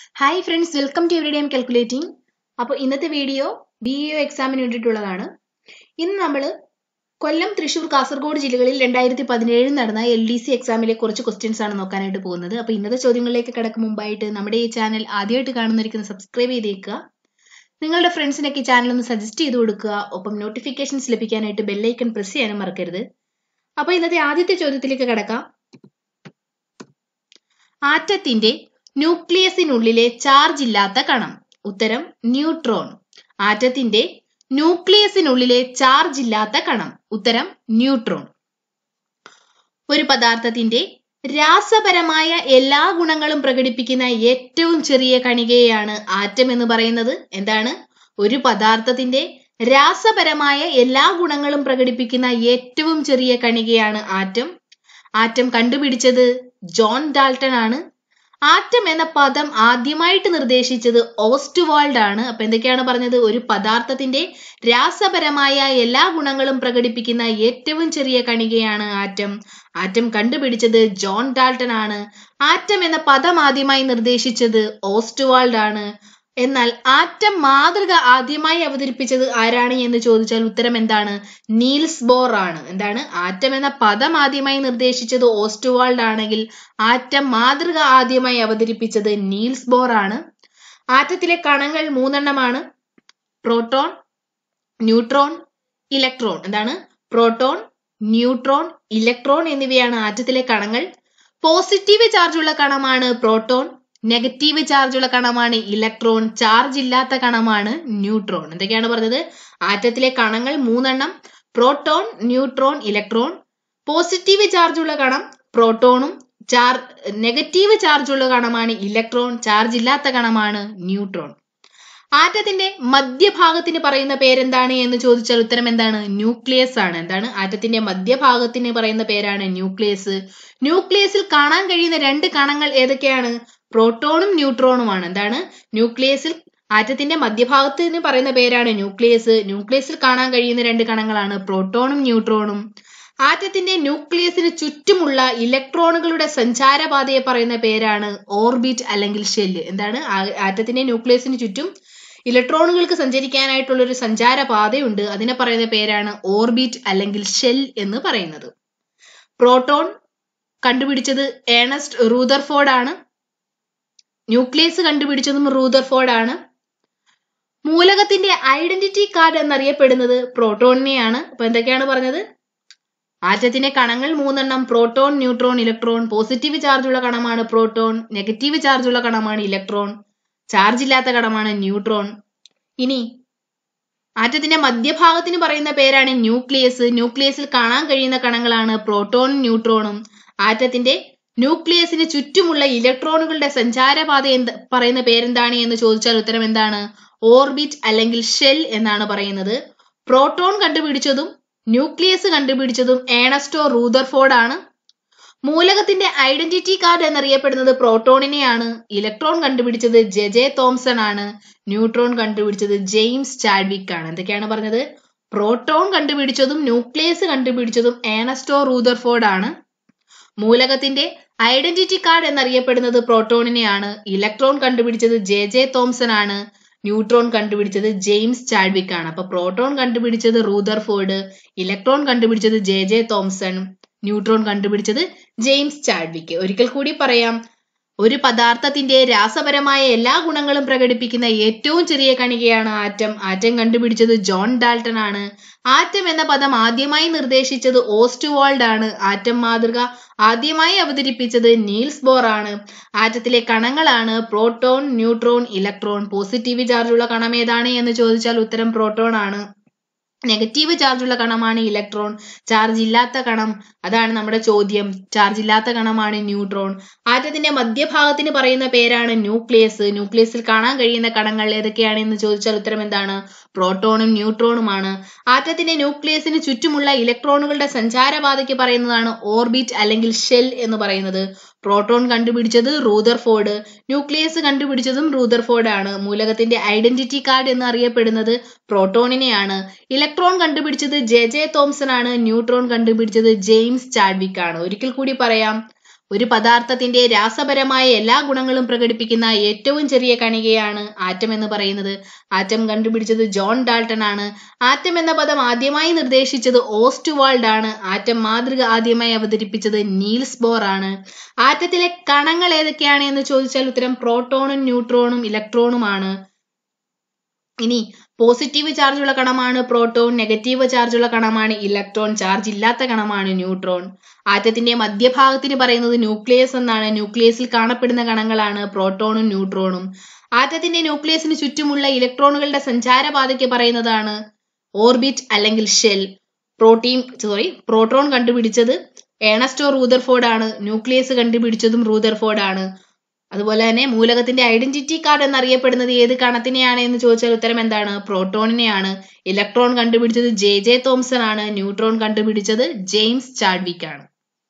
hi friends welcome to everyday calculating അപ്പോൾ ഇന്നത്തെ video B E O എക്സാമിന് വേണ്ടിയിട്ടുള്ളതാണ് ഇന്ന് നമ്മൾ കൊല്ലം തൃശൂർ കാസർഗോഡ് ജില്ലകളിൽ രണ്ടായിരത്തി പതിനേഴിൽ നടന്ന എൽ ഡി സി എക്സാമിലെ കുറച്ച് ക്വസ്റ്റ്യൻസ് ആണ് നോക്കാനായിട്ട് പോകുന്നത് അപ്പോൾ ഇന്നത്തെ ചോദ്യങ്ങളിലേക്ക് കിടക്കും മുമ്പായിട്ട് നമ്മുടെ ഈ ചാനൽ ആദ്യമായിട്ട് കാണുന്നവർക്ക് സബ്സ്ക്രൈബ് ചെയ്തേക്കുക നിങ്ങളുടെ ഫ്രണ്ട്സിനൊക്കെ ഈ ചാനൽ ഒന്ന് സജസ്റ്റ് ചെയ്ത് കൊടുക്കുക ഒപ്പം നോട്ടിഫിക്കേഷൻസ് ലഭിക്കാനായിട്ട് ബെല്ലൈക്കൺ പ്രസ് ചെയ്യാനും മറക്കരുത് അപ്പോൾ ഇന്നത്തെ ആദ്യത്തെ ചോദ്യത്തിലേക്ക് കിടക്കാം ആറ്റത്തിന്റെ ന്യൂക്ലിയസിനുള്ളിലെ ചാർജ് ഇല്ലാത്ത കണം ഉത്തരം ന്യൂട്രോൺ ആറ്റത്തിന്റെ ന്യൂക്ലിയസിനുള്ളിലെ ചാർജ് ഇല്ലാത്ത കണം ഉത്തരം ന്യൂട്രോൺ ഒരു പദാർത്ഥത്തിന്റെ രാസപരമായ എല്ലാ ഗുണങ്ങളും പ്രകടിപ്പിക്കുന്ന ഏറ്റവും ചെറിയ കണികയാണ് ആറ്റം എന്ന് പറയുന്നത് എന്താണ് ഒരു പദാർത്ഥത്തിന്റെ രാസപരമായ എല്ലാ ഗുണങ്ങളും പ്രകടിപ്പിക്കുന്ന ഏറ്റവും ചെറിയ കണികയാണ് ആറ്റം ആറ്റം കണ്ടുപിടിച്ചത് ജോൺ ഡാൾട്ടൺ ആണ് ആറ്റം എന്ന പദം ആദ്യമായിട്ട് നിർദ്ദേശിച്ചത് ഓസ്റ്റ്വാൾഡ് ആണ് അപ്പൊ എന്തൊക്കെയാണ് പറഞ്ഞത് ഒരു പദാർത്ഥത്തിന്റെ രാസപരമായ എല്ലാ ഗുണങ്ങളും പ്രകടിപ്പിക്കുന്ന ഏറ്റവും ചെറിയ കണികയാണ് ആറ്റം ആറ്റം കണ്ടുപിടിച്ചത് ജോൺ ഡാൾട്ടൺ ആണ് ആറ്റം എന്ന പദം ആദ്യമായി നിർദ്ദേശിച്ചത് ഓസ്റ്റ്വാൾഡ് ആണ് എന്നാൽ ആറ്റം മാതൃക ആദ്യമായി അവതരിപ്പിച്ചത് ആരാണ് എന്ന് ചോദിച്ചാൽ ഉത്തരം എന്താണ് നീൽസ് ബോർ ആണ് എന്താണ് ആറ്റം എന്ന പദം ആദ്യമായി നിർദ്ദേശിച്ചത് ഓസ്റ്റ്വാൾഡ് ആണെങ്കിൽ ആറ്റം മാതൃക ആദ്യമായി അവതരിപ്പിച്ചത് നീൽസ് ബോർ ആണ് ആറ്റത്തിലെ കണങ്ങൾ മൂന്നെണ്ണമാണ് പ്രോട്ടോൺ ന്യൂട്രോൺ ഇലക്ട്രോൺ എന്താണ് പ്രോട്ടോൺ ന്യൂട്രോൺ ഇലക്ട്രോൺ എന്നിവയാണ് ആറ്റത്തിലെ കണങ്ങൾ പോസിറ്റീവ് ചാർജുള്ള കണമാണ് പ്രോട്ടോൺ നെഗറ്റീവ് ചാർജുള്ള കണമാണ് ഇലക്ട്രോൺ ചാർജ് ഇല്ലാത്ത കണമാണ് ന്യൂട്രോൺ എന്തൊക്കെയാണ് പറഞ്ഞത് ആറ്റത്തിലെ കണങ്ങൾ മൂന്നെണ്ണം പ്രോട്ടോൺ ന്യൂട്രോൺ ഇലക്ട്രോൺ പോസിറ്റീവ് ചാർജുള്ള കണം പ്രോട്ടോണും ചാർ നെഗറ്റീവ് ചാർജുള്ള കണമാണ് ഇലക്ട്രോൺ ചാർജ് ഇല്ലാത്ത കണമാണ് ന്യൂട്രോൺ ആറ്റത്തിന്റെ മധ്യഭാഗത്തിന് പറയുന്ന പേരെന്താണ് എന്ന് ചോദിച്ചാൽ ഉത്തരം എന്താണ് ന്യൂക്ലിയസ് ആണ് എന്താണ് ആറ്റത്തിന്റെ മധ്യഭാഗത്തിന് പറയുന്ന പേരാണ് ന്യൂക്ലിയസ് ന്യൂക്ലിയസിൽ കാണാൻ കഴിയുന്ന രണ്ട് കണങ്ങൾ ഏതൊക്കെയാണ് പ്രോട്ടോണും ന്യൂട്രോണുമാണ് എന്താണ് ന്യൂക്ലിയസിൽ ആറ്റത്തിന്റെ മധ്യഭാഗത്തിന് പറയുന്ന പേരാണ് ന്യൂക്ലിയസ് ന്യൂക്ലിയസിൽ കാണാൻ കഴിയുന്ന രണ്ട് കണങ്ങളാണ് പ്രോട്ടോണും ന്യൂട്രോണും ആറ്റത്തിന്റെ ന്യൂക്ലിയസിന് ചുറ്റുമുള്ള ഇലക്ട്രോണുകളുടെ സഞ്ചാരപാതയെ പറയുന്ന പേരാണ് ഓർബിറ്റ് അല്ലെങ്കിൽ ഷെല്ല് എന്താണ് ആറ്റത്തിന്റെ ന്യൂക്ലിയസിന് ചുറ്റും ഇലക്ട്രോണുകൾക്ക് സഞ്ചരിക്കാനായിട്ടുള്ള ഒരു സഞ്ചാരപാതയുണ്ട് അതിനെ പറയുന്ന പേരാണ് ഓർബിറ്റ് അല്ലെങ്കിൽ ഷെൽ എന്ന് പറയുന്നത് പ്രോട്ടോൺ കണ്ടുപിടിച്ചത് ഏണസ്റ്റ് റൂദർഫോർഡ് ആണ് ന്യൂക്ലിയസ് കണ്ടുപിടിച്ചതും റൂദർഫോർഡ് ആണ് മൂലകത്തിന്റെ ഐഡന്റിറ്റി കാർഡ് എന്നറിയപ്പെടുന്നത് പ്രോട്ടോണിനെയാണ് അപ്പൊ എന്തൊക്കെയാണ് പറഞ്ഞത് ആറ്റത്തിന്റെ കണങ്ങൾ മൂന്നെണ്ണം പ്രോട്ടോൺ ന്യൂട്രോൺ ഇലക്ട്രോൺ പോസിറ്റീവ് ചാർജുള്ള കണമാണ് പ്രോട്ടോൺ നെഗറ്റീവ് ചാർജുള്ള കണമാണ് ഇലക്ട്രോൺ ചാർജ് ഇല്ലാത്ത കണമാണ് ന്യൂട്രോൺ ഇനി ആറ്റത്തിന്റെ മധ്യഭാഗത്തിന് പറയുന്ന പേരാണ് ന്യൂക്ലിയസ് ന്യൂക്ലിയസിൽ കാണാൻ കഴിയുന്ന കണങ്ങളാണ് പ്രോട്ടോണും ന്യൂട്രോണും ആറ്റത്തിന്റെ ന്യൂക്ലിയസിന് ചുറ്റുമുള്ള ഇലക്ട്രോണുകളുടെ സഞ്ചാരപാത എന്ത് പറയുന്ന പേരെന്താണ് എന്ന് ചോദിച്ചാൽ ഉത്തരം എന്താണ് ഓർബിറ്റ് അല്ലെങ്കിൽ ഷെൽ എന്നാണ് പറയുന്നത് പ്രോട്ടോൺ കണ്ടുപിടിച്ചതും ന്യൂക്ലിയസ് കണ്ടുപിടിച്ചതും ഏണസ്റ്റോ റൂദർഫോർഡ് ആണ് മൂലകത്തിന്റെ ഐഡന്റിറ്റി കാർഡ് എന്നറിയപ്പെടുന്നത് പ്രോട്ടോണിനെയാണ് ഇലക്ട്രോൺ കണ്ടുപിടിച്ചത് ജെ ജെ തോംസൺ ആണ് ന്യൂട്രോൺ കണ്ടുപിടിച്ചത് ജെയിംസ് ചാഡ്വിക് ആണ് എന്തൊക്കെയാണ് പറഞ്ഞത് പ്രോട്ടോൺ കണ്ടുപിടിച്ചതും ന്യൂക്ലിയസ് കണ്ടുപിടിച്ചതും ഏണസ്റ്റോ റൂദർഫോർഡ് ആണ് മൂലകത്തിന്റെ ഐഡന്റിറ്റി കാർഡ് എന്നറിയപ്പെടുന്നത് പ്രോട്ടോണിനെയാണ് ഇലക്ട്രോൺ കണ്ടുപിടിച്ചത് ജെ ജെ തോംസൺ ആണ് ന്യൂട്രോൺ കണ്ടുപിടിച്ചത് ജെയിംസ് ചാഡ്വിക് ആണ് അപ്പൊ പ്രോട്ടോൺ കണ്ടുപിടിച്ചത് റൂദർഫോർഡ് ഇലക്ട്രോൺ കണ്ടുപിടിച്ചത് ജെ ജെ തോംസൺ ന്യൂട്രോൺ കണ്ടുപിടിച്ചത് ജെയിംസ് ചാഡ്വിക് ഒരിക്കൽ കൂടി പറയാം ഒരു പദാർത്ഥത്തിന്റെ രാസപരമായ എല്ലാ ഗുണങ്ങളും പ്രകടിപ്പിക്കുന്ന ഏറ്റവും ചെറിയ കണികയാണ് ആറ്റം ആറ്റം കണ്ടുപിടിച്ചത് ജോൺ ഡാൾട്ടൺ ആണ് ആറ്റം എന്ന പദം ആദ്യമായി നിർദ്ദേശിച്ചത് ഓസ്റ്റ്വാൾഡ് ആണ് ആറ്റം മാതൃക ആദ്യമായി അവതരിപ്പിച്ചത് നീൽസ് ബോർ ആണ് ആറ്റത്തിലെ കണങ്ങളാണ് പ്രോട്ടോൺ ന്യൂട്രോൺ ഇലക്ട്രോൺ പോസിറ്റീവ് ചാർജുള്ള കണം ഏതാണ് എന്ന് ചോദിച്ചാൽ ഉത്തരം പ്രോട്ടോൺ ആണ് നെഗറ്റീവ് ചാർജുള്ള കണമാണ് ഇലക്ട്രോൺ ചാർജ് ഇല്ലാത്ത കണം അതാണ് നമ്മുടെ ചോദ്യം ചാർജ് ഇല്ലാത്ത കണമാണ് ന്യൂട്രോൺ ആറ്റത്തിന്റെ മധ്യഭാഗത്തിന് പറയുന്ന പേരാണ് ന്യൂക്ലിയസ് ന്യൂക്ലിയസിൽ കാണാൻ കഴിയുന്ന കണങ്ങൾ ഏതൊക്കെയാണ് എന്ന് ചോദിച്ചാൽ ഉത്തരം എന്താണ് പ്രോട്ടോണും ന്യൂട്രോണുമാണ് ആറ്റത്തിന്റെ ന്യൂക്ലിയസിന് ചുറ്റുമുള്ള ഇലക്ട്രോണുകളുടെ സഞ്ചാരപാതയ്ക്ക് പറയുന്നതാണ് ഓർബിറ്റ് അല്ലെങ്കിൽ ഷെൽ എന്ന് പറയുന്നത് പ്രോട്ടോൺ കണ്ടുപിടിച്ചത് റൂദർഫോർഡ് ന്യൂക്ലിയസ് കണ്ടുപിടിച്ചതും റൂദർഫോർഡ് ആണ് മൂലകത്തിന്റെ ഐഡന്റിറ്റി കാർഡ് എന്ന് അറിയപ്പെടുന്നത് പ്രോട്ടോണിനെയാണ് ഇലക്ട്രോൺ കണ്ടുപിടിച്ചത് ജെ ജെ തോംസൺ ആണ് ന്യൂട്രോൺ കണ്ടുപിടിച്ചത് ജെയിംസ് ചാഡ്വിക് ആണ് ഒരിക്കൽ കൂടി പറയാം ഒരു പദാർത്ഥത്തിന്റെ രാസപരമായ എല്ലാ ഗുണങ്ങളും പ്രകടിപ്പിക്കുന്ന ഏറ്റവും ചെറിയ കണികയാണ് ആറ്റം എന്ന് പറയുന്നത് ആറ്റം കണ്ടുപിടിച്ചത് ജോൺ ഡാൾട്ടൺ ആണ് ആറ്റം എന്ന പദം ആദ്യമായി നിർദ്ദേശിച്ചത് ഓസ്റ്റുവാൾഡ് ആണ് ആറ്റം മാതൃക ആദ്യമായി അവതരിപ്പിച്ചത് നീൽസ് ബോർ ആണ് ആറ്റത്തിലെ കണങ്ങൾ ഏതൊക്കെയാണ് എന്ന് ചോദിച്ചാൽ ഉത്തരം പ്രോട്ടോണും ന്യൂട്രോണും ഇലക്ട്രോണുമാണ് ഇനി പോസിറ്റീവ് ചാർജുള്ള കണമാണ് പ്രോട്ടോൺ നെഗറ്റീവ് ചാർജുള്ള കണമാണ് ഇലക്ട്രോൺ ചാർജ് ഇല്ലാത്ത കണമാണ് ന്യൂട്രോൺ ആറ്റത്തിന്റെ മധ്യഭാഗത്തിന് പറയുന്നത് ന്യൂക്ലിയസ് എന്നാണ് ന്യൂക്ലിയസിൽ കാണപ്പെടുന്ന കണങ്ങളാണ് പ്രോട്ടോണും ന്യൂട്രോണും ആറ്റത്തിന്റെ ന്യൂക്ലിയസിന് ചുറ്റുമുള്ള ഇലക്ട്രോണുകളുടെ സഞ്ചാരപാതയ്ക്ക് പറയുന്നതാണ് ഓർബിറ്റ് അല്ലെങ്കിൽ ഷെൽ പ്രോട്ടീൻ സോറി പ്രോട്ടോൺ കണ്ടുപിടിച്ചത് ഏണസ്റ്റോ റൂദർഫോർഡ് ആണ് ന്യൂക്ലിയസ് കണ്ടുപിടിച്ചതും റൂദർഫോർഡ് ആണ് അതുപോലെ തന്നെ മൂലകത്തിന്റെ ഐഡന്റിറ്റി കാർഡ് എന്നറിയപ്പെടുന്നത് ഏത് കണത്തിനെയാണ് എന്ന് ചോദിച്ചാൽ ഉത്തരം എന്താണ് പ്രോട്ടോണിനെയാണ് ഇലക്ട്രോൺ കണ്ടുപിടിച്ചത് ജെ ജെ തോംസൺ ആണ് ന്യൂട്രോൺ കണ്ടുപിടിച്ചത് ജെയിംസ് ചാഡ്വിക് ആണ്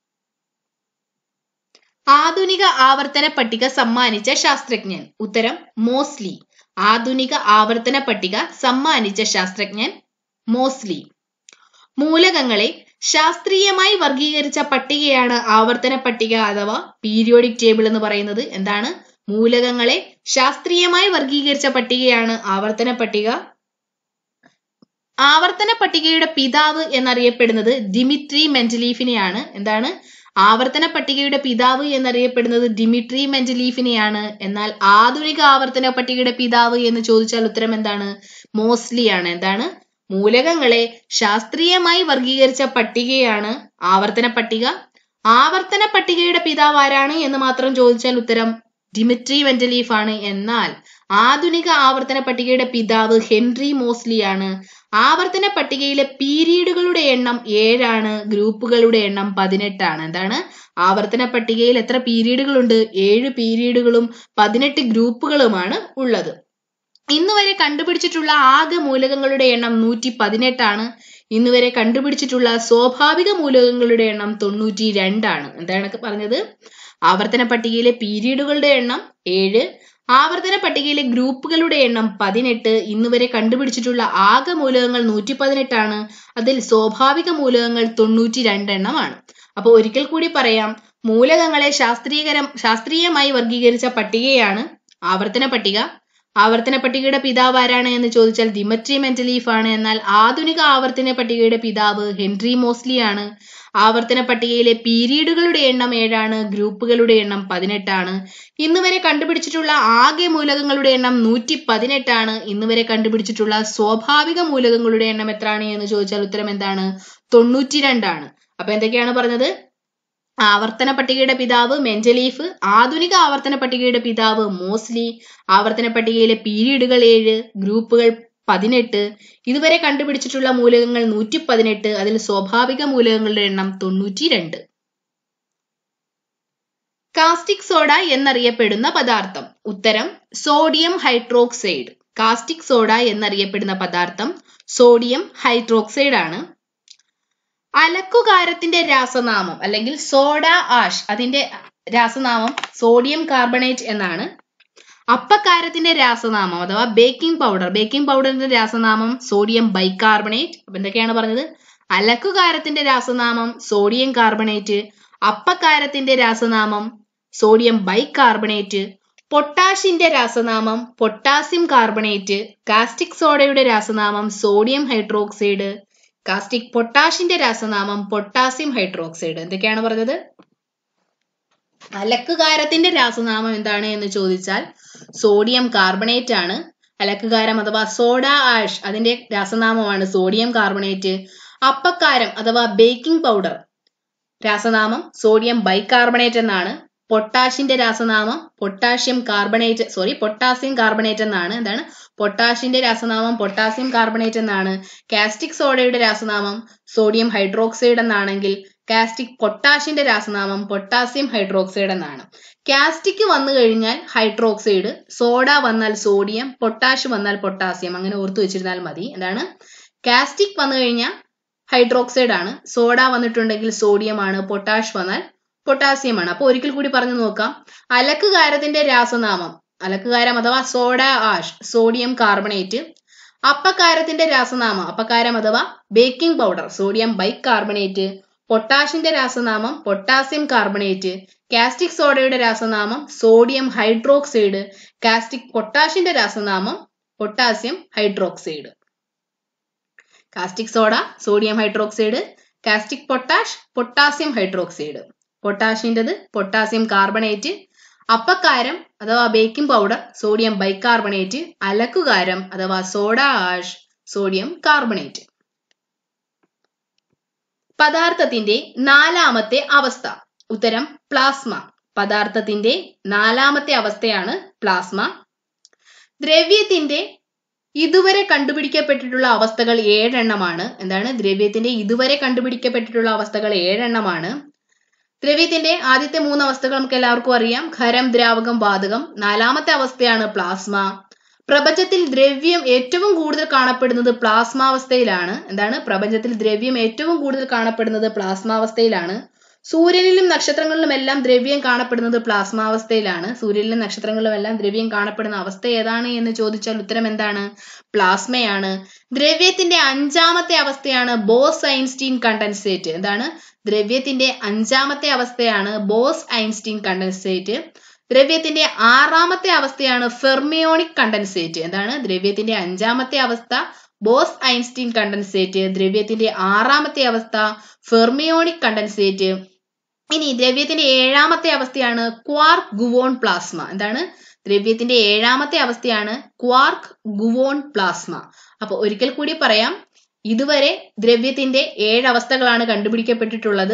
ആധുനിക ആവർത്തന പട്ടിക സമ്മാനിച്ച ശാസ്ത്രജ്ഞൻ ഉത്തരം മോസ്ലി ആധുനിക ആവർത്തന പട്ടിക സമ്മാനിച്ച ശാസ്ത്രജ്ഞൻ മോസ്ലി മൂലകങ്ങളെ ശാസ്ത്രീയമായി വർഗീകരിച്ച പട്ടികയാണ് ആവർത്തന പട്ടിക അഥവാ പീരിയോഡിക് ടേബിൾ എന്ന് പറയുന്നത് എന്താണ് മൂലകങ്ങളെ ശാസ്ത്രീയമായി വർഗീകരിച്ച പട്ടികയാണ് ആവർത്തന പട്ടിക ആവർത്തന പട്ടികയുടെ പിതാവ് എന്നറിയപ്പെടുന്നത് ദിമിത്രി മെന്റലീഫിനെയാണ് എന്താണ് ആവർത്തന പട്ടികയുടെ പിതാവ് എന്നറിയപ്പെടുന്നത് ഡിമിട്രി മെന്റലീഫിനെയാണ് എന്നാൽ ആധുനിക ആവർത്തന പട്ടികയുടെ പിതാവ് എന്ന് ചോദിച്ചാൽ ഉത്തരം എന്താണ് മോസ്ലി ആണ് എന്താണ് മൂലകങ്ങളെ ശാസ്ത്രീയമായി വർഗീകരിച്ച പട്ടികയാണ് ആവർത്തന പട്ടിക ആവർത്തന പട്ടികയുടെ പിതാവ് ആരാണ് എന്ന് മാത്രം ചോദിച്ചാൽ ഉത്തരം ഡിമിട്രി വെന്റലീഫ് ആണ് എന്നാൽ ആധുനിക ആവർത്തന പട്ടികയുടെ പിതാവ് ഹെൻറി മോസ്ലി ആണ് ആവർത്തന പട്ടികയിലെ പീരീഡുകളുടെ എണ്ണം ഏഴാണ് ഗ്രൂപ്പുകളുടെ എണ്ണം പതിനെട്ടാണ് എന്താണ് ആവർത്തന പട്ടികയിൽ എത്ര പീരീഡുകളുണ്ട് ഏഴ് പീരീഡുകളും പതിനെട്ട് ഗ്രൂപ്പുകളുമാണ് ഉള്ളത് ഇന്ന് വരെ കണ്ടുപിടിച്ചിട്ടുള്ള ആകെ മൂലകങ്ങളുടെ എണ്ണം നൂറ്റി പതിനെട്ടാണ് ഇന്ന് വരെ കണ്ടുപിടിച്ചിട്ടുള്ള സ്വാഭാവിക മൂലകങ്ങളുടെ എണ്ണം തൊണ്ണൂറ്റി രണ്ടാണ് എന്താണ് പറഞ്ഞത് ആവർത്തന പട്ടികയിലെ പീരീഡുകളുടെ എണ്ണം ഏഴ് ആവർത്തന പട്ടികയിലെ ഗ്രൂപ്പുകളുടെ എണ്ണം പതിനെട്ട് ഇന്ന് വരെ കണ്ടുപിടിച്ചിട്ടുള്ള ആകെ മൂലകങ്ങൾ നൂറ്റി പതിനെട്ടാണ് അതിൽ സ്വാഭാവിക മൂലകങ്ങൾ തൊണ്ണൂറ്റി രണ്ടെണ്ണമാണ് അപ്പൊ ഒരിക്കൽ കൂടി പറയാം മൂലകങ്ങളെ ശാസ്ത്രീയകരം ശാസ്ത്രീയമായി വർഗീകരിച്ച പട്ടികയാണ് ആവർത്തന പട്ടിക ആവർത്തന പട്ടികയുടെ പിതാവ് ആരാണ് എന്ന് ചോദിച്ചാൽ ദിമട്രി മെന്റലീഫ് ആണ് എന്നാൽ ആധുനിക ആവർത്തന പട്ടികയുടെ പിതാവ് ഹെൻറി മോസ്ലി ആണ് ആവർത്തന പട്ടികയിലെ പീരീഡുകളുടെ എണ്ണം ഏഴാണ് ഗ്രൂപ്പുകളുടെ എണ്ണം പതിനെട്ടാണ് ഇന്ന് വരെ കണ്ടുപിടിച്ചിട്ടുള്ള ആകെ മൂലകങ്ങളുടെ എണ്ണം നൂറ്റി പതിനെട്ടാണ് ഇന്ന് വരെ കണ്ടുപിടിച്ചിട്ടുള്ള സ്വാഭാവിക മൂലകങ്ങളുടെ എണ്ണം എത്രയാണ് എന്ന് ചോദിച്ചാൽ ഉത്തരം എന്താണ് തൊണ്ണൂറ്റി രണ്ടാണ് അപ്പൊ എന്തൊക്കെയാണ് പറഞ്ഞത് ആവർത്തന പട്ടികയുടെ പിതാവ് മെന്റലീഫ് ആധുനിക ആവർത്തന പട്ടികയുടെ പിതാവ് മോസ്ലി ആവർത്തന പട്ടികയിലെ പീരീഡുകൾ ഏഴ് ഗ്രൂപ്പുകൾ പതിനെട്ട് ഇതുവരെ കണ്ടുപിടിച്ചിട്ടുള്ള മൂലകങ്ങൾ നൂറ്റി പതിനെട്ട് അതിൽ സ്വാഭാവിക മൂലകങ്ങളുടെ എണ്ണം തൊണ്ണൂറ്റി രണ്ട് കാസ്റ്റിക് സോഡ എന്നറിയപ്പെടുന്ന പദാർത്ഥം ഉത്തരം സോഡിയം ഹൈഡ്രോക്സൈഡ് കാസ്റ്റിക് സോഡ എന്നറിയപ്പെടുന്ന പദാർത്ഥം സോഡിയം ഹൈഡ്രോക്സൈഡ് ആണ് അലക്കുകാരത്തിന്റെ രാസനാമം അല്ലെങ്കിൽ സോഡ ആഷ് അതിന്റെ രാസനാമം സോഡിയം കാർബണേറ്റ് എന്നാണ് അപ്പക്കാരത്തിന്റെ രാസനാമം അഥവാ ബേക്കിംഗ് പൗഡർ ബേക്കിംഗ് പൗഡറിന്റെ രാസനാമം സോഡിയം ബൈകാർബണേറ്റ് അപ്പൊ എന്തൊക്കെയാണ് പറഞ്ഞത് അലക്കുകാരത്തിന്റെ രാസനാമം സോഡിയം കാർബണേറ്റ് അപ്പക്കാരത്തിന്റെ രാസനാമം സോഡിയം ബൈകാർബണേറ്റ് പൊട്ടാഷിന്റെ രാസനാമം പൊട്ടാസ്യം കാർബണേറ്റ് കാസ്റ്റിക് സോഡയുടെ രാസനാമം സോഡിയം ഹൈഡ്രോക്സൈഡ് കാസ്റ്റിക് പൊട്ടാഷിന്റെ രാസനാമം പൊട്ടാസ്യം ഹൈഡ്രോക്സൈഡ് എന്തൊക്കെയാണ് പറഞ്ഞത് അലക്കുകാരത്തിന്റെ രാസനാമം എന്താണ് എന്ന് ചോദിച്ചാൽ സോഡിയം കാർബണേറ്റ് ആണ് അലക്കുകാരം അഥവാ സോഡ ആഷ് അതിന്റെ രാസനാമമാണ് സോഡിയം കാർബണേറ്റ് അപ്പക്കാരം അഥവാ ബേക്കിംഗ് പൗഡർ രാസനാമം സോഡിയം ബൈകാർബണേറ്റ് എന്നാണ് പൊട്ടാഷിന്റെ രാസനാമം potassium carbonate sorry potassium carbonate എന്നാണ് എന്താണ് പൊട്ടാഷിന്റെ രാസനാമം പൊട്ടാസ്യം കാർബണേറ്റ് എന്നാണ് കാസ്റ്റിക് സോഡയുടെ രാസനാമം സോഡിയം ഹൈഡ്രോക്സൈഡ് എന്നാണെങ്കിൽ കാസ്റ്റിക് പൊട്ടാഷിന്റെ രാസനാമം പൊട്ടാസ്യം ഹൈഡ്രോക്സൈഡ് എന്നാണ് കാസ്റ്റിക് വന്നു കഴിഞ്ഞാൽ ഹൈഡ്രോക്സൈഡ് സോഡ വന്നാൽ സോഡിയം പൊട്ടാഷ് വന്നാൽ പൊട്ടാസ്യം അങ്ങനെ ഓർത്തു വെച്ചിരുന്നാൽ മതി എന്താണ് കാസ്റ്റിക് വന്നു കഴിഞ്ഞാൽ ഹൈഡ്രോക്സൈഡ് ആണ് സോഡ വന്നിട്ടുണ്ടെങ്കിൽ സോഡിയം ആണ് പൊട്ടാഷ് വന്നാൽ പൊട്ടാസ്യം ആണ് അപ്പൊ ഒരിക്കൽ കൂടി പറഞ്ഞു നോക്കാം അലക്കുകാരത്തിന്റെ രാസനാമം അലക്കുകാരം അഥവാ സോഡ ആഷ് സോഡിയം കാർബണേറ്റ് അപ്പക്കാരത്തിന്റെ രാസനാമം അപ്പക്കാരം അഥവാ ബേക്കിംഗ് പൗഡർ സോഡിയം ബൈകാർബണേറ്റ് പൊട്ടാഷിന്റെ രാസനാമം പൊട്ടാസ്യം കാർബണേറ്റ് കാസ്റ്റിക് സോഡയുടെ രാസനാമം സോഡിയം ഹൈഡ്രോക്സൈഡ് കാസ്റ്റിക് പൊട്ടാഷിന്റെ രാസനാമം potassium hydroxide caustic soda sodium hydroxide caustic potash potassium hydroxide പൊട്ടാഷിൻ്റെത് പൊട്ടാസ്യം കാർബണേറ്റ് അപ്പക്കാരം അഥവാ ബേക്കിംഗ് പൗഡർ സോഡിയം ബൈകാർബണേറ്റ് അലക്കുകാരം അഥവാ സോഡ ആഷ് സോഡിയം കാർബണേറ്റ് പദാർത്ഥത്തിന്റെ നാലാമത്തെ അവസ്ഥ ഉത്തരം പ്ലാസ്മ പദാർത്ഥത്തിന്റെ നാലാമത്തെ അവസ്ഥയാണ് പ്ലാസ്മ ദ്രവ്യത്തിന്റെ ഇതുവരെ കണ്ടുപിടിക്കപ്പെട്ടിട്ടുള്ള അവസ്ഥകൾ ഏഴെണ്ണമാണ് എന്താണ് ദ്രവ്യത്തിന്റെ ഇതുവരെ കണ്ടുപിടിക്കപ്പെട്ടിട്ടുള്ള അവസ്ഥകൾ ഏഴെണ്ണമാണ് ദ്രവ്യത്തിന്റെ ആദ്യത്തെ മൂന്ന് അവസ്ഥകൾ നമുക്ക് എല്ലാവർക്കും അറിയാം ഖരം ദ്രാവകം വാതകം നാലാമത്തെ അവസ്ഥയാണ് പ്ലാസ്മ പ്രപഞ്ചത്തിൽ ദ്രവ്യം ഏറ്റവും കൂടുതൽ കാണപ്പെടുന്നത് പ്ലാസ്മാവസ്ഥയിലാണ് എന്താണ് പ്രപഞ്ചത്തിൽ ദ്രവ്യം ഏറ്റവും കൂടുതൽ കാണപ്പെടുന്നത് പ്ലാസ്മാവസ്ഥയിലാണ് സൂര്യനിലും നക്ഷത്രങ്ങളിലും എല്ലാം ദ്രവ്യം കാണപ്പെടുന്നത് പ്ലാസ്മാവസ്ഥയിലാണ് സൂര്യനിലും നക്ഷത്രങ്ങളിലും എല്ലാം ദ്രവ്യം കാണപ്പെടുന്ന അവസ്ഥ ഏതാണ് എന്ന് ചോദിച്ചാൽ ഉത്തരം എന്താണ് പ്ലാസ്മയാണ് ദ്രവ്യത്തിന്റെ അഞ്ചാമത്തെ അവസ്ഥയാണ് ബോസ് ഐൻസ്റ്റീൻ കണ്ടൻസേറ്റ് എന്താണ് ദ്രവ്യത്തിന്റെ അഞ്ചാമത്തെ അവസ്ഥയാണ് ബോസ് ഐൻസ്റ്റീൻ കണ്ടൻസേറ്റ് ദ്രവ്യത്തിന്റെ ആറാമത്തെ അവസ്ഥയാണ് ഫെർമിയോണിക് കണ്ടൻസേറ്റ് എന്താണ് ദ്രവ്യത്തിന്റെ അഞ്ചാമത്തെ അവസ്ഥ ബോസ് ഐൻസ്റ്റീൻ കണ്ടൻസേറ്റ് ദ്രവ്യത്തിന്റെ ആറാമത്തെ അവസ്ഥ ഫെർമിയോണിക് കണ്ടൻസേറ്റ് ഇനി ദ്രവ്യത്തിന്റെ ഏഴാമത്തെ അവസ്ഥയാണ് ക്വാർക്ക് ഗുവോൺ പ്ലാസ്മ എന്താണ് ദ്രവ്യത്തിന്റെ ഏഴാമത്തെ അവസ്ഥയാണ് ക്വാർക്ക് ഗുവോൺ പ്ലാസ്മ അപ്പൊ ഒരിക്കൽ കൂടി പറയാം ഇതുവരെ ദ്രവ്യത്തിന്റെ ഏഴ് അവസ്ഥകളാണ് കണ്ടുപിടിക്കപ്പെട്ടിട്ടുള്ളത്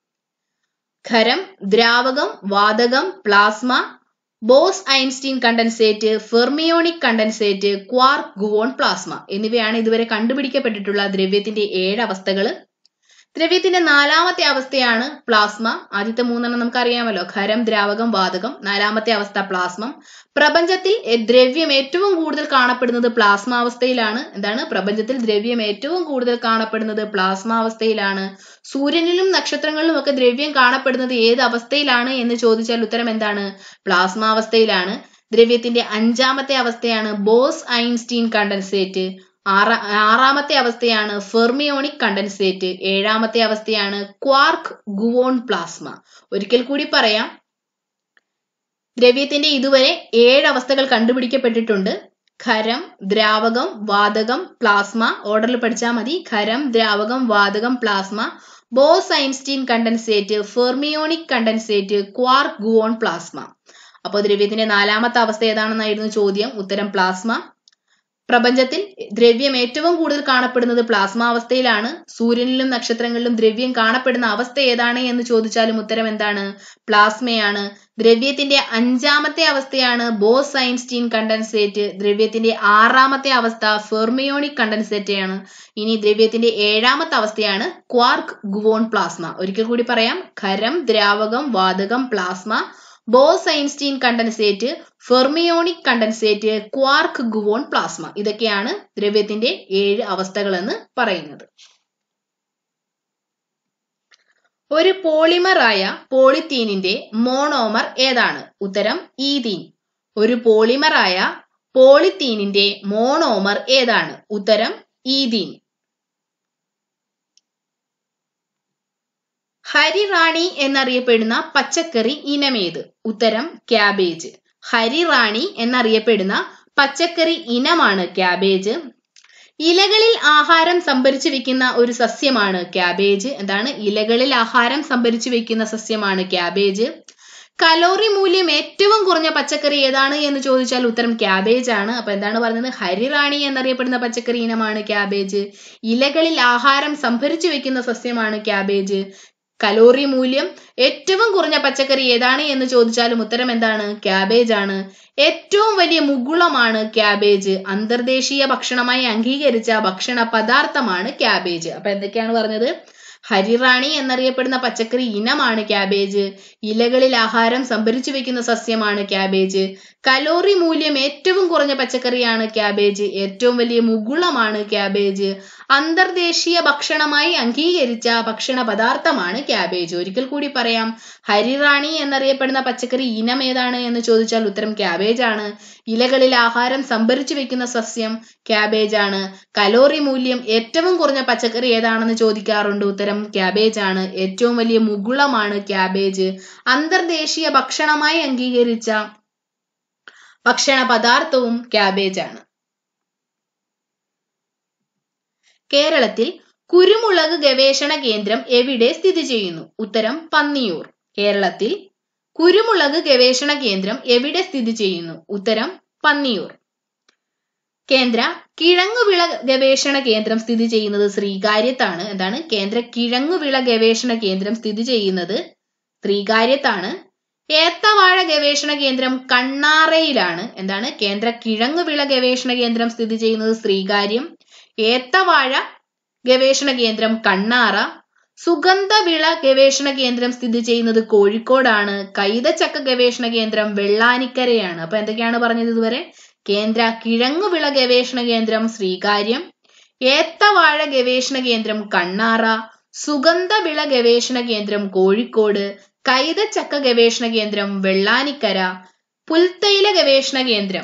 ഖരം ദ്രാവകം വാതകം plasma Bose Einstein condensate fermionic condensate quark gluon plasma എന്നിവയാണ് ഇതുവരെ കണ്ടുപിടിക്കപ്പെട്ടിട്ടുള്ള ദ്രവ്യത്തിന്റെ ഏഴ് അവസ്ഥകൾ ദ്രവ്യത്തിന്റെ നാലാമത്തെ അവസ്ഥയാണ് പ്ലാസ്മ ആദ്യത്തെ മൂന്നെണ്ണം നമുക്കറിയാമല്ലോ ഖരം ദ്രാവകം വാതകം നാലാമത്തെ അവസ്ഥ പ്ലാസ്മം പ്രപഞ്ചത്തിൽ ദ്രവ്യം ഏറ്റവും കൂടുതൽ കാണപ്പെടുന്നത് പ്ലാസ്മാവസ്ഥയിലാണ് എന്താണ് പ്രപഞ്ചത്തിൽ ദ്രവ്യം ഏറ്റവും കൂടുതൽ കാണപ്പെടുന്നത് പ്ലാസ്മാവസ്ഥയിലാണ് സൂര്യനിലും നക്ഷത്രങ്ങളിലും ഒക്കെ ദ്രവ്യം കാണപ്പെടുന്നത് ഏത് അവസ്ഥയിലാണ് എന്ന് ചോദിച്ചാൽ ഉത്തരം എന്താണ് പ്ലാസ്മാവസ്ഥയിലാണ് ദ്രവ്യത്തിന്റെ അഞ്ചാമത്തെ അവസ്ഥയാണ് ബോസ് ഐൻസ്റ്റീൻ കണ്ടൻസേറ്റ് ആറാ ആറാമത്തെ അവസ്ഥയാണ് ഫെർമിയോണിക് കണ്ടൻസേറ്റ് ഏഴാമത്തെ അവസ്ഥയാണ് ക്വാർക്ക് ഗുവോൺ പ്ലാസ്മ ഒരിക്കൽ കൂടി പറയാം ദ്രവ്യത്തിന്റെ ഇതുവരെ ഏഴ് അവസ്ഥകൾ കണ്ടുപിടിക്കപ്പെട്ടിട്ടുണ്ട് ഖരം ദ്രാവകം വാതകം പ്ലാസ്മ ഓർഡറിൽ പഠിച്ചാൽ മതി ഖരം ദ്രാവകം വാതകം plasma Bose Einstein condensate fermionic condensate quark gluon plasma അപ്പോൾ ദ്രവ്യത്തിന്റെ നാലാമത്തെ അവസ്ഥ ഏതാണെന്നായിരുന്നു ചോദ്യം ഉത്തരം പ്ലാസ്മ പ്രപഞ്ചത്തിൽ ദ്രവ്യം ഏറ്റവും കൂടുതൽ കാണപ്പെടുന്നത് പ്ലാസ്മാവസ്ഥയിലാണ് സൂര്യനിലും നക്ഷത്രങ്ങളിലും ദ്രവ്യം കാണപ്പെടുന്ന അവസ്ഥ ഏതാണ് എന്ന് ചോദിച്ചാലും ഉത്തരം എന്താണ് പ്ലാസ്മയാണ് ദ്രവ്യത്തിന്റെ അഞ്ചാമത്തെ അവസ്ഥയാണ് ബോസ് ഐൻസ്റ്റീൻ കണ്ടൻസേറ്റ് ദ്രവ്യത്തിന്റെ ആറാമത്തെ അവസ്ഥ ഫെർമിയോണിക് കണ്ടൻസേറ്റ് ആണ് ഇനി ദ്രവ്യത്തിന്റെ ഏഴാമത്തെ അവസ്ഥയാണ് ക്വാർക്ക് ഗുവോൺ പ്ലാസ്മ ഒരിക്കൽ കൂടി പറയാം ഖരം ദ്രാവകം വാതകം plasma Bose Einstein condensate fermionic condensate quark gluon plasma ഇതൊക്കെയാണ് ദ്രവ്യത്തിന്റെ ഏഴ് അവസ്ഥകൾ എന്ന് പറയുന്നത് ഒരു പോളിമറായ പോളിത്തീനിന്റെ മോണോമർ ഏതാണ് ഉത്തരം ഈതീൻ ഒരു പോളിമറായ പോളിത്തീനിന്റെ മോണോമർ ഏതാണ് ഉത്തരം ഈതീൻ ഹരിറാണി എന്നറിയപ്പെടുന്ന പച്ചക്കറി ഇനമേത് ഉത്തരം ക്യാബേജ് ഹരിറാണി എന്നറിയപ്പെടുന്ന പച്ചക്കറി ഇനമാണ് ക്യാബേജ് ഇലകളിൽ ആഹാരം സംഭരിച്ചു വെക്കുന്ന ഒരു സസ്യമാണ് ക്യാബേജ് എന്താണ് ഇലകളിൽ ആഹാരം സംഭരിച്ചു വെക്കുന്ന സസ്യമാണ് ക്യാബേജ് കലോറി മൂല്യം ഏറ്റവും കുറഞ്ഞ പച്ചക്കറി ഏതാണ് എന്ന് ചോദിച്ചാൽ ഉത്തരം ക്യാബേജ് ആണ് അപ്പൊ എന്താണ് പറഞ്ഞത് ഹരിറാണി എന്നറിയപ്പെടുന്ന പച്ചക്കറി ഇനമാണ് ക്യാബേജ് ഇലകളിൽ ആഹാരം സംഭരിച്ചു വെക്കുന്ന സസ്യമാണ് ക്യാബേജ് കലോറി മൂല്യം ഏറ്റവും കുറഞ്ഞ പച്ചക്കറി ഏതാണ് എന്ന് ചോദിച്ചാലും ഉത്തരം എന്താണ് ക്യാബേജ് ആണ് ഏറ്റവും വലിയ മുകുളമാണ് ക്യാബേജ് അന്തർദേശീയ ഭക്ഷണമായി അംഗീകരിച്ച ഭക്ഷണ പദാർത്ഥമാണ് ക്യാബേജ് അപ്പൊ എന്തൊക്കെയാണ് പറഞ്ഞത് ഹരിറാണി എന്നറിയപ്പെടുന്ന പച്ചക്കറി ഇനമാണ് ക്യാബേജ് ഇലകളിൽ ആഹാരം സംഭരിച്ചു വെക്കുന്ന സസ്യമാണ് ക്യാബേജ് കലോറി മൂല്യം ഏറ്റവും കുറഞ്ഞ പച്ചക്കറിയാണ് ക്യാബേജ് ഏറ്റവും വലിയ മുകുളമാണ് ക്യാബേജ് അന്തർദേശീയ ഭക്ഷണമായി അംഗീകരിച്ച ഭക്ഷണ പദാർത്ഥമാണ് ക്യാബേജ് ഒരിക്കൽ കൂടി പറയാം ഹരിറാണി എന്നറിയപ്പെടുന്ന പച്ചക്കറി ഇനം ഏതാണ് എന്ന് ചോദിച്ചാൽ ഉത്തരം ക്യാബേജ് ആണ് ഇലകളിൽ ആഹാരം സംഭരിച്ചു വെക്കുന്ന സസ്യം ക്യാബേജ് ആണ് കലോറി മൂല്യം ഏറ്റവും കുറഞ്ഞ പച്ചക്കറി ഏതാണെന്ന് ചോദിക്കാറുണ്ട് ഉത്തരം ഉത്തരം ക്യാബേജ് ആണ് ഏറ്റവും വലിയ മുകുളമാണ് ക്യാബേജ് അന്തർദേശീയ ഭക്ഷണമായി അംഗീകരിച്ച ഭക്ഷണ പദാർത്ഥവും ക്യാബേജ് ആണ് കേരളത്തിൽ കുരുമുളക് ഗവേഷണ കേന്ദ്രം എവിടെ സ്ഥിതി ചെയ്യുന്നു ഉത്തരം പന്നിയൂർ കേരളത്തിൽ കുരുമുളക് ഗവേഷണ കേന്ദ്രം എവിടെ സ്ഥിതി ചെയ്യുന്നു ഉത്തരം പന്നിയൂർ കേന്ദ്ര കിഴങ്ങുവിള ഗവേഷണ കേന്ദ്രം സ്ഥിതി ചെയ്യുന്നത് ശ്രീകാര്യത്താണ് എന്താണ് കേന്ദ്ര കിഴങ്ങുവിള ഗവേഷണ കേന്ദ്രം സ്ഥിതി ചെയ്യുന്നത് ശ്രീകാര്യത്താണ് ഏത്തവാഴ ഗവേഷണ കേന്ദ്രം കണ്ണാറയിലാണ് എന്താണ് കേന്ദ്ര കിഴങ്ങുവിള ഗവേഷണ കേന്ദ്രം സ്ഥിതി ചെയ്യുന്നത് ശ്രീകാര്യം ഏത്തവാഴ ഗവേഷണ കേന്ദ്രം കണ്ണാറ സുഗന്ധവിള ഗവേഷണ കേന്ദ്രം സ്ഥിതി ചെയ്യുന്നത് കോഴിക്കോടാണ് കൈതച്ചക്ക ഗവേഷണ കേന്ദ്രം വെള്ളാനിക്കരയാണ് അപ്പൊ എന്തൊക്കെയാണ് പറഞ്ഞത് ഇതുവരെ കേന്ദ്ര കിഴങ്ങുവിള ഗവേഷണ കേന്ദ്രം ശ്രീകാര്യം ഏത്തവാഴ ഗവേഷണ കേന്ദ്രം കണ്ണാറ സുഗന്ധവിള ഗവേഷണ കേന്ദ്രം കോഴിക്കോട് കൈതച്ചക്ക ഗവേഷണ കേന്ദ്രം വെള്ളാനിക്കര പുൽത്തൈല ഗവേഷണ കേന്ദ്രം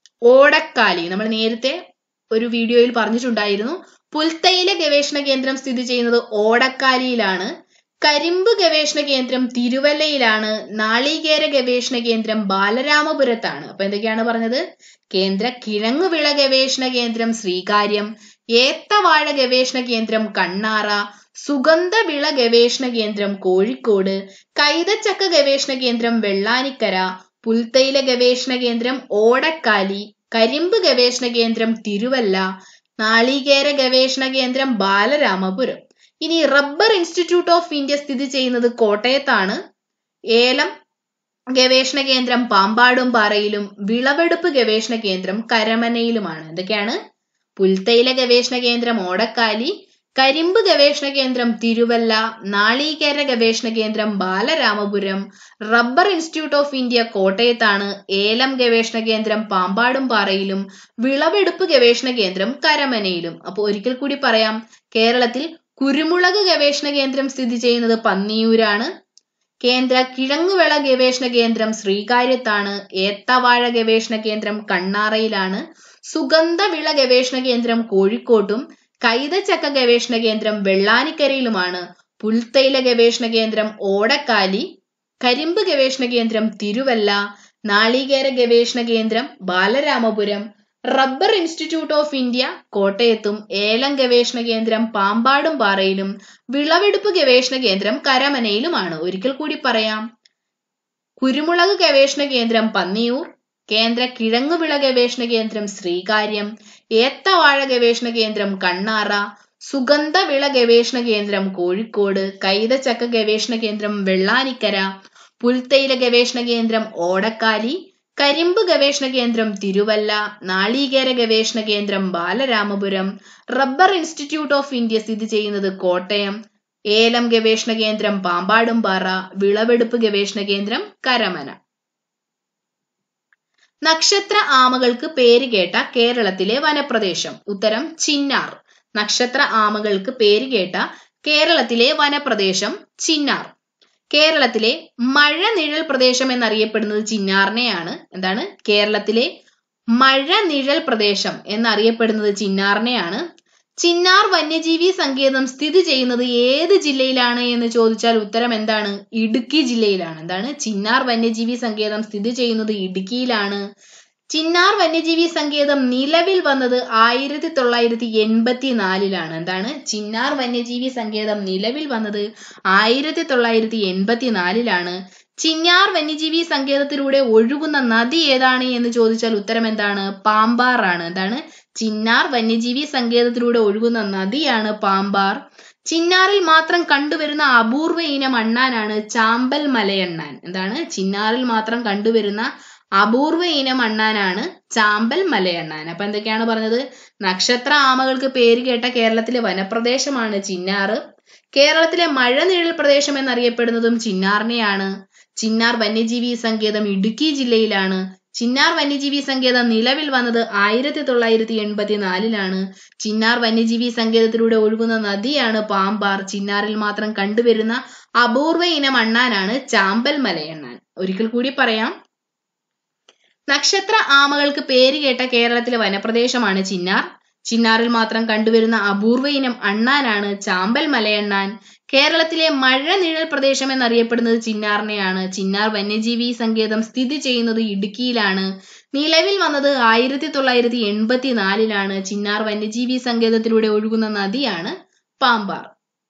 ഓടക്കാലി നമ്മൾ നേരത്തെ ഒരു വീഡിയോയിൽ പറഞ്ഞിട്ടുണ്ടായിരുന്നു പുൽത്തൈല ഗവേഷണ കേന്ദ്രം സ്ഥിതി ചെയ്യുന്നത് ഓടക്കാലിയിലാണ് കരിമ്പ് ഗവേഷണ കേന്ദ്രം തിരുവല്ലയിലാണ് നാളികേര ഗവേഷണ കേന്ദ്രം ബാലരാമപുരത്താണ് അപ്പൊ എന്തൊക്കെയാണ് പറഞ്ഞത് കേന്ദ്ര കിഴങ്ങുവിള ഗവേഷണ കേന്ദ്രം ശ്രീകാര്യം ഏത്തവാഴ ഗവേഷണ കേന്ദ്രം കണ്ണാറ സുഗന്ധവിള ഗവേഷണ കേന്ദ്രം കോഴിക്കോട് കൈതച്ചക്ക ഗവേഷണ കേന്ദ്രം വെള്ളാനിക്കര പുൽത്തൈല ഗവേഷണ കേന്ദ്രം ഓടക്കാലി കരിമ്പ് ഗവേഷണ കേന്ദ്രം തിരുവല്ല നാളികേര ഗവേഷണ കേന്ദ്രം ബാലരാമപുരം ഇനി റബ്ബർ ഇൻസ്റ്റിറ്റ്യൂട്ട് ഓഫ് ഇന്ത്യ സ്ഥിതി ചെയ്യുന്നത് കോട്ടയത്താണ് ഏലം ഗവേഷണ കേന്ദ്രം പാമ്പാടും പാറയിലും വിളവെടുപ്പ് ഗവേഷണ കേന്ദ്രം കരമനയിലുമാണ് എന്തൊക്കെയാണ് പുൽത്തൈല ഗവേഷണ കേന്ദ്രം ഓടക്കാലി കരിമ്പ് ഗവേഷണ കേന്ദ്രം തിരുവല്ല നാളീകേര ഗവേഷണ കേന്ദ്രം Balaramapuram rubber institute of India കോട്ടയത്താണ് ഏലം ഗവേഷണ കേന്ദ്രം പാമ്പാടും പാറയിലും വിളവെടുപ്പ് ഗവേഷണ കേന്ദ്രം കരമനയിലും അപ്പോൾ ഒരിക്കൽ കൂടി പറയാം കേരളത്തിൽ കുരുമുളക് ഗവേഷണ കേന്ദ്രം സ്ഥിതി ചെയ്യുന്നത് പന്നിയൂരാണ് കേന്ദ്ര കിഴങ്ങുവിള ഗവേഷണ കേന്ദ്രം ശ്രീകാര്യത്താണ് ഏത്തവാഴ ഗവേഷണ കേന്ദ്രം കണ്ണാറയിലാണ് സുഗന്ധവിള ഗവേഷണ കേന്ദ്രം കോഴിക്കോട്ടും കൈതച്ചക്ക ഗവേഷണ കേന്ദ്രം വെള്ളാനിക്കരയിലുമാണ് പുൽത്തൈല ഗവേഷണ കേന്ദ്രം ഓടക്കാലി കരിമ്പ് ഗവേഷണ കേന്ദ്രം തിരുവല്ല നാളികേര ഗവേഷണ കേന്ദ്രം Balaramapuram rubber institute of India കോട്ടയത്തും ഏലം ഗവേഷണ കേന്ദ്രം പാമ്പാടും പാറയിലും വിളവെടുപ്പ് ഗവേഷണ കേന്ദ്രം കരമനയിലുമാണ് ഒരിക്കൽ കൂടി പറയാം കുരുമുളക് ഗവേഷണ കേന്ദ്രം പന്നിയൂർ കേന്ദ്ര കിഴങ്ങുവിള ഗവേഷണ കേന്ദ്രം ശ്രീകാര്യം ഏത്തവാഴ ഗവേഷണ കേന്ദ്രം കണ്ണാറ സുഗന്ധവിള ഗവേഷണ കേന്ദ്രം കോഴിക്കോട് കൈതച്ചക്ക ഗവേഷണ കേന്ദ്രം വെള്ളാനിക്കര പുൽത്തൈല ഗവേഷണ കേന്ദ്രം ഓടക്കാലി കരിമ്പ് ഗവേഷണ കേന്ദ്രം തിരുവല്ല നാളീകേര ഗവേഷണ കേന്ദ്രം Balaramapuram rubber institute of India സ്ഥിതി ചെയ്യുന്നത് കോട്ടയം ഏലം ഗവേഷണ കേന്ദ്രം പാമ്പാടുംപാറ വിളവെടുപ്പ് ഗവേഷണ കേന്ദ്രം കരമന നക്ഷത്ര ആമകൾക്ക് പേര് കേട്ട കേരളത്തിലെ വനപ്രദേശം ഉത്തരം ചിന്നാർ നക്ഷത്ര ആമകൾക്ക് പേര് കേട്ട കേരളത്തിലെ വനപ്രദേശം ചിന്നാർ കേരളത്തിലെ മഴ നിഴൽ പ്രദേശം എന്നറിയപ്പെടുന്നത് ചിന്നാറിനെയാണ് എന്താണ് കേരളത്തിലെ മഴ നിഴൽ പ്രദേശം എന്നറിയപ്പെടുന്നത് ചിന്നാറിനെയാണ് ചിന്നാർ വന്യജീവി സങ്കേതം സ്ഥിതി ചെയ്യുന്നത് ഏത് ജില്ലയിലാണ് എന്ന് ചോദിച്ചാൽ ഉത്തരം എന്താണ് ഇടുക്കി ജില്ലയിലാണ് എന്താണ് ചിന്നാർ വന്യജീവി സങ്കേതം സ്ഥിതി ചെയ്യുന്നത് ഇടുക്കിയിലാണ് ചിന്നാർ വന്യജീവി സങ്കേതം നിലവിൽ വന്നത് ആയിരത്തി തൊള്ളായിരത്തി എൺപത്തി നാലിലാണ് എന്താണ് ചിന്നാർ വന്യജീവി സങ്കേതം നിലവിൽ വന്നത് ആയിരത്തി തൊള്ളായിരത്തി എൺപത്തി നാലിലാണ് ചിന്നാർ വന്യജീവി സങ്കേതത്തിലൂടെ ഒഴുകുന്ന നദി ഏതാണ് എന്ന് ചോദിച്ചാൽ ഉത്തരം എന്താണ് പാമ്പാർ ആണ് എന്താണ് ചിന്നാർ വന്യജീവി സങ്കേതത്തിലൂടെ ഒഴുകുന്ന നദിയാണ് പാമ്പാർ ചിന്നാറിൽ മാത്രം കണ്ടുവരുന്ന അപൂർവ ഇനം അണ്ണാനാണ് ചാമ്പൽ മലയണ്ണാൻ എന്താണ് ചിന്നാറിൽ മാത്രം കണ്ടുവരുന്ന അപൂർവ ഇനം അണ്ണാനാണ് ചാമ്പൽ മലയണ്ണാൻ അപ്പൊ എന്തൊക്കെയാണ് പറഞ്ഞത് നക്ഷത്ര ആമകൾക്ക് പേര് കേട്ട കേരളത്തിലെ വനപ്രദേശമാണ് ചിന്നാറ് കേരളത്തിലെ മഴ നിഴൽ പ്രദേശം എന്നറിയപ്പെടുന്നതും ചിന്നാറിനെയാണ് ചിന്നാർ വന്യജീവി സങ്കേതം ഇടുക്കി ജില്ലയിലാണ് ചിന്നാർ വന്യജീവി സങ്കേതം നിലവിൽ വന്നത് ആയിരത്തി തൊള്ളായിരത്തി എൺപത്തി നാലിലാണ് ചിന്നാർ വന്യജീവി സങ്കേതത്തിലൂടെ ഒഴുകുന്ന നദിയാണ് പാമ്പാർ ചിന്നാറിൽ മാത്രം കണ്ടുവരുന്ന അപൂർവ ഇനം അണ്ണാനാണ് ചാമ്പൽ മലയണ്ണാൻ ഒരിക്കൽ കൂടി പറയാം നക്ഷത്ര ആമകൾക്ക് പേര് കേട്ട കേരളത്തിലെ വനപ്രദേശമാണ് ചിന്നാർ ചിന്നാറിൽ മാത്രം കണ്ടുവരുന്ന അപൂർവ ഇനം അണ്ണാനാണ് ചാമ്പൽ മലയണ്ണാൻ കേരളത്തിലെ മഴ നിഴൽ പ്രദേശം എന്നറിയപ്പെടുന്നത് ചിന്നാറിനെയാണ് ചിന്നാർ വന്യജീവി സങ്കേതം സ്ഥിതി ചെയ്യുന്നത് ഇടുക്കിയിലാണ് നിലവിൽ വന്നത് ആയിരത്തി തൊള്ളായിരത്തി എൺപത്തിനാലിലാണ് ചിന്നാർ വന്യജീവി സങ്കേതത്തിലൂടെ ഒഴുകുന്ന നദിയാണ് പാമ്പാർ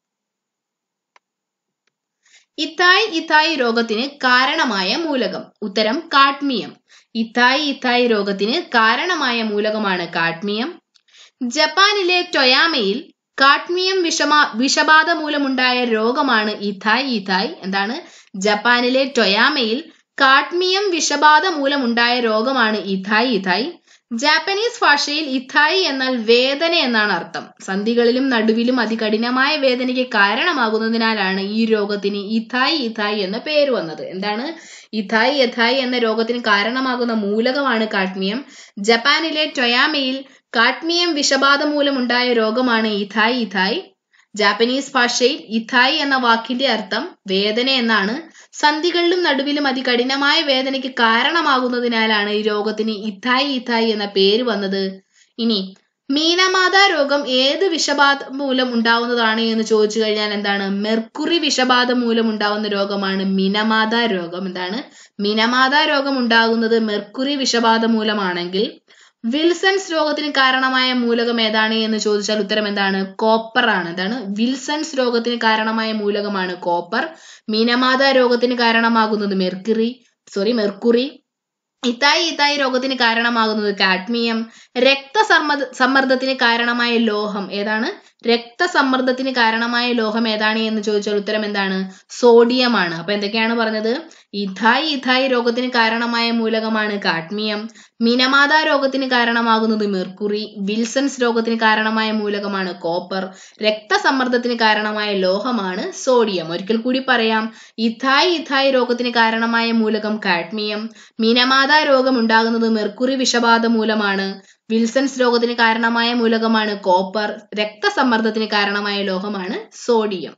ഇത്തായ് ഇത്തായ് രോഗത്തിന് കാരണമായ മൂലകം ഉത്തരം കാഡ്മിയം ഇത്തായ് ഇത്തായ് രോഗത്തിന് കാരണമായ മൂലകമാണ് കാഡ്മിയം ജപ്പാനിലെ ടൊയാമയിൽ കാഡ്മിയം വിഷമാ വിഷബാധ മൂലമുണ്ടായ രോഗമാണ് ഇഥായ് ഇഥായ് എന്താണ് ജപ്പാനിലെ ടൊയാമയിൽ കാഡ്മിയം വിഷബാധ മൂലമുണ്ടായ രോഗമാണ് ഇഥായ് ഇഥായ് ജാപ്പനീസ് ഭാഷയിൽ ഇഥായി എന്നാൽ വേദന എന്നാണ് അർത്ഥം സന്ധികളിലും നടുവിലും അതികഠിനമായ വേദനയ്ക്ക് കാരണമാകുന്നതിനാലാണ് ഈ രോഗത്തിന് ഇഥായി ഇഥായി എന്ന പേര് വന്നത് എന്താണ് ഇഥായി യഥായി എന്ന രോഗത്തിന് കാരണമാകുന്ന മൂലകമാണ് കാഡ്മിയം ജപ്പാനിലെ ടൊയാമയിൽ കാഡ്മിയം വിഷബാധ മൂലമുണ്ടായ രോഗമാണ് ഇഥായി ഇഥായി ജാപ്പനീസ് ഭാഷയിൽ ഇഥായി എന്ന വാക്കിന്റെ അർത്ഥം വേദന എന്നാണ് സന്ധികളിലും നടുവിലും അതികഠിനമായ വേദനയ്ക്ക് കാരണമാകുന്നതിനാലാണ് ഈ രോഗത്തിന് ഇഥായി ഇഥായി എന്ന പേര് വന്നത് ഇനി മീനമാത രോഗം ഏത് വിഷബാധ മൂലം ഉണ്ടാവുന്നതാണ് എന്ന് ചോദിച്ചു കഴിഞ്ഞാൽ എന്താണ് മെർക്കുറി വിഷബാധ മൂലം ഉണ്ടാവുന്ന രോഗമാണ് മിനമാത രോഗം എന്താണ് മിനമാത രോഗം ഉണ്ടാകുന്നത് മെർക്കുറി വിഷബാധ മൂലമാണെങ്കിൽ വിൽസൺസ് രോഗത്തിന് കാരണമായ മൂലകം ഏതാണ് എന്ന് ചോദിച്ചാൽ ഉത്തരം എന്താണ് കോപ്പർ ആണ് എന്താണ് വിൽസൺസ് രോഗത്തിന് കാരണമായ മൂലകമാണ് കോപ്പർ മീനമാത രോഗത്തിന് കാരണമാകുന്നത് mercury sorry mercury itai itai രോഗത്തിന് കാരണമാകുന്നത് കാഡ്മിയം രക്തസമ്മർദ്ദ സമ്മർദ്ദത്തിന് കാരണമായ ലോഹം ഏതാണ് രക്തസമ്മർദ്ദത്തിന് കാരണമായ ലോഹം ഏതാണ് എന്ന് ചോദിച്ചാൽ ഉത്തരം എന്താണ് സോഡിയം ആണ് അപ്പൊ എന്തൊക്കെയാണ് പറഞ്ഞത് ഇഥായി ഇഥായി രോഗത്തിന് കാരണമായ മൂലകമാണ് കാഡ്മിയം മിനമാത രോഗത്തിന് കാരണമാകുന്നത് മെർക്കുറി വിൽസൺസ് രോഗത്തിന് കാരണമായ മൂലകമാണ് കോപ്പർ രക്തസമ്മർദ്ദത്തിന് കാരണമായ ലോഹമാണ് സോഡിയം ഒരിക്കൽ കൂടി പറയാം ഇഥായി ഇഥായി രോഗത്തിന് കാരണമായ മൂലകം കാഡ്മിയം മിനമാത രോഗം ഉണ്ടാകുന്നത് മെർക്കുറി വിഷബാധ മൂലമാണ് വിൽസൺസ് രോഗത്തിന് കാരണമായ മൂലകമാണ് കോപ്പർ രക്തസമ്മർദ്ദത്തിന് കാരണമായ ലോഹമാണ് സോഡിയം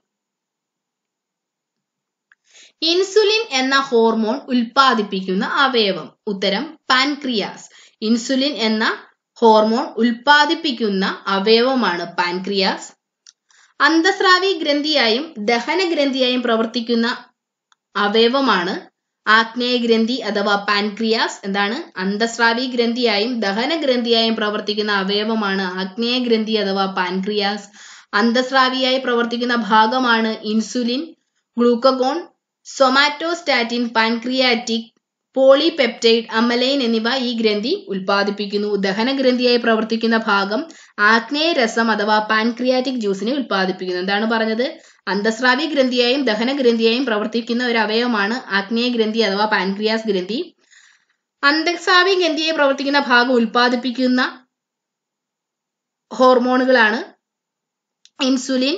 ഇൻസുലിൻ എന്ന ഹോർമോൺ ഉൽപ്പാദിപ്പിക്കുന്ന അവയവം ഉത്തരം പാൻക്രിയാസ് ഇൻസുലിൻ എന്ന ഹോർമോൺ ഉൽപ്പാദിപ്പിക്കുന്ന അവയവമാണ് പാൻക്രിയാസ് അന്തസ്രാവി ഗ്രന്ഥിയായും ദഹന ഗ്രന്ഥിയായും പ്രവർത്തിക്കുന്ന അവയവമാണ് ആഗ്നേയ ഗ്രന്ഥി അഥവാ പാൻക്രിയാസ് എന്താണ് അന്തസ്രാവി ഗ്രന്ഥിയായും ദഹന ഗ്രന്ഥിയായും പ്രവർത്തിക്കുന്ന അവയവമാണ് ആഗ്നേയ ഗ്രന്ഥി അഥവാ പാൻക്രിയാസ് അന്തസ്രാവിയായി പ്രവർത്തിക്കുന്ന ഭാഗമാണ് insulin glucagon somatostatin pancreatic polypeptide amylin എന്നിവ ഈ ഗ്രന്ഥി ഉൽപ്പാദിപ്പിക്കുന്നു ദഹന ഗ്രന്ഥിയായി പ്രവർത്തിക്കുന്ന ഭാഗം ആഗ്നേയ രസം അഥവാ പാൻക്രിയാറ്റിക് ജ്യൂസിനെ ഉൽപ്പാദിപ്പിക്കുന്നു എന്താണ് പറഞ്ഞത് അന്തസ്രാവി ഗ്രന്ഥിയായും ദഹന ഗ്രന്ഥിയായും പ്രവർത്തിക്കുന്ന ഒരു അവയവമാണ് ആഗ്നേയ ഗ്രന്ഥി അഥവാ പാൻക്രിയാസ് ഗ്രന്ഥി അന്തസ്രാവി ഗ്രന്ഥിയായി പ്രവർത്തിക്കുന്ന ഭാഗം ഉൽപ്പാദിപ്പിക്കുന്ന ഹോർമോണുകളാണ് insulin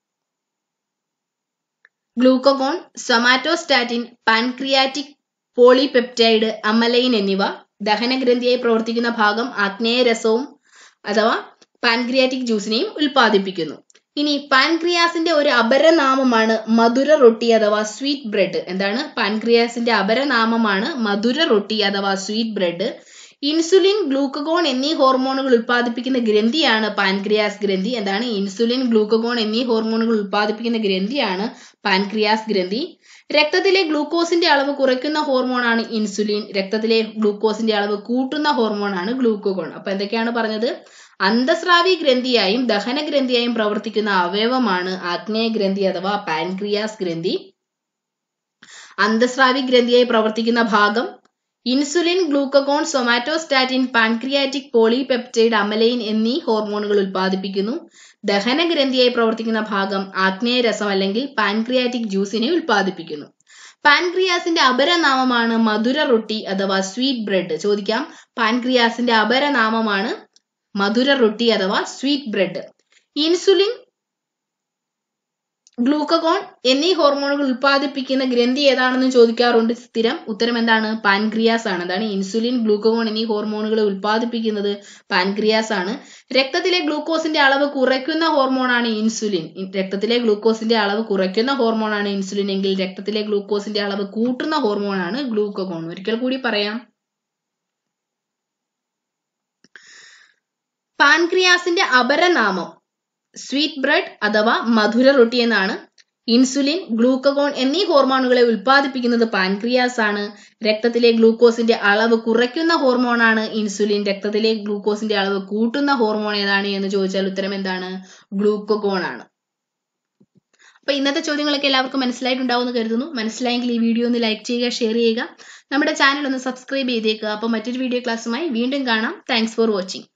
glucagon somatostatin pancreatic polypeptide amylin എന്നിവ ദഹനഗ്രന്ഥിയായി പ്രവർത്തിക്കുന്ന ഭാഗം ആഗ്നേയ രസവും അഥവാ പാൻക്രിയാറ്റിക് ജ്യൂസിനെയും ഉൽപ്പാദിപ്പിക്കുന്നു ഇനി പാൻക്രിയാസിന്റെ ഒരു അപരനാമമാണ് മധുര റൊട്ടി അഥവാ സ്വീറ്റ് ബ്രെഡ് എന്താണ് പാൻക്രിയാസിന്റെ അപരനാമമാണ് മധുര റൊട്ടി അഥവാ സ്വീറ്റ് ബ്രെഡ് ഇൻസുലിൻ ഗ്ലൂക്കഗോൺ എന്നീ ഹോർമോണുകൾ ഉൽപ്പാദിപ്പിക്കുന്ന ഗ്രന്ഥിയാണ് പാൻക്രിയാസ് ഗ്രന്ഥി എന്താണ് ഇൻസുലിൻ ഗ്ലൂക്കഗോൺ എന്നീ ഹോർമോണുകൾ ഉൽപ്പാദിപ്പിക്കുന്ന ഗ്രന്ഥിയാണ് പാൻക്രിയാസ് ഗ്രന്ഥി രക്തത്തിലെ ഗ്ലൂക്കോസിന്റെ അളവ് കുറയ്ക്കുന്ന ഹോർമോണാണ് ഇൻസുലിൻ രക്തത്തിലെ ഗ്ലൂക്കോസിന്റെ അളവ് കൂട്ടുന്ന ഹോർമോണാണ് ഗ്ലൂക്കോഗോൺ അപ്പൊ എന്തൊക്കെയാണ് പറഞ്ഞത് അന്തസ്രാവി ഗ്രന്ഥിയായും ദഹന ഗ്രന്ഥിയായും പ്രവർത്തിക്കുന്ന അവയവമാണ് ആഗ്നേയ ഗ്രന്ഥി അഥവാ പാൻക്രിയാസ് ഗ്രന്ഥി അന്തസ്രാവി ഗ്രന്ഥിയായി പ്രവർത്തിക്കുന്ന ഭാഗം insulin glucagon somatostatin pancreatic polypeptide amylin എന്നീ ഹോർമോണുകൾ ഉൽപ്പാദിപ്പിക്കുന്നു ദഹന ഗ്രന്ഥിയായി പ്രവർത്തിക്കുന്ന ഭാഗം ആഗ്നേയ രസം അല്ലെങ്കിൽ പാൻക്രിയാറ്റിക് ജ്യൂസിനെ ഉൽപ്പാദിപ്പിക്കുന്നു പാൻക്രിയാസിന്റെ അപരനാമമാണ് മധുര റൊട്ടി അഥവാ സ്വീറ്റ് ബ്രെഡ് ചോദിക്കാം പാൻക്രിയാസിന്റെ അപരനാമമാണ് മധുര റൊട്ടി അഥവാ സ്വീറ്റ് ബ്രെഡ് ഇൻസുലിൻ ഗ്ലൂക്കഗോൺ എന്നീ ഹോർമോണുകൾ ഉൽപ്പാദിപ്പിക്കുന്ന ഗ്രന്ഥി ഏതാണെന്ന് ചോദിക്കാറുണ്ട് സ്ഥിരം ഉത്തരം എന്താണ് പാൻക്രിയാസ് ആണ് എന്താണ് ഇൻസുലിൻ ഗ്ലൂക്കഗോൺ എന്നീ ഹോർമോണുകളെ ഉൽപ്പാദിപ്പിക്കുന്നത് പാൻക്രിയാസ് ആണ് രക്തത്തിലെ ഗ്ലൂക്കോസിന്റെ അളവ് കുറയ്ക്കുന്ന ഹോർമോണാണ് ഇൻസുലിൻ രക്തത്തിലെ ഗ്ലൂക്കോസിന്റെ അളവ് കുറയ്ക്കുന്ന ഹോർമോണാണ് ഇൻസുലിൻ എങ്കിൽ രക്തത്തിലെ ഗ്ലൂക്കോസിന്റെ അളവ് കൂട്ടുന്ന ഹോർമോണാണ് ഗ്ലൂക്കഗോൺ ഒരിക്കൽ കൂടി പറയാം പാൻക്രിയാസിന്റെ അപരനാമം സ്വീറ്റ് ബ്രെഡ് അഥവാ മധുര റൊട്ടി എന്നാണ് ഇൻസുലിൻ ഗ്ലൂക്കഗോൺ എന്നീ ഹോർമോണുകളെ ഉൽപ്പാദിപ്പിക്കുന്നത് പാൻക്രിയാസ് ആണ് രക്തത്തിലെ ഗ്ലൂക്കോസിന്റെ അളവ് കുറയ്ക്കുന്ന ഹോർമോണാണ് ഇൻസുലിൻ രക്തത്തിലെ ഗ്ലൂക്കോസിന്റെ അളവ് കൂട്ടുന്ന ഹോർമോൺ ഏതാണ് എന്ന് ചോദിച്ചാൽ ഉത്തരം എന്താണ് ഗ്ലൂക്കഗോൺ ആണ് അപ്പൊ ഇന്നത്തെ ചോദ്യങ്ങളൊക്കെ എല്ലാവർക്കും മനസ്സിലായിട്ടുണ്ടാവുമെന്ന് കരുതുന്നു മനസ്സിലായെങ്കിൽ ഈ വീഡിയോ ഒന്ന് ലൈക്ക് ചെയ്യുക ഷെയർ ചെയ്യുക നമ്മുടെ ചാനൽ ഒന്ന് സബ്സ്ക്രൈബ് ചെയ്തേക്കുക അപ്പോൾ മറ്റൊരു വീഡിയോ ക്ലാസ്സുമായി വീണ്ടും കാണാം താങ്ക്സ് ഫോർ വാച്ചിങ്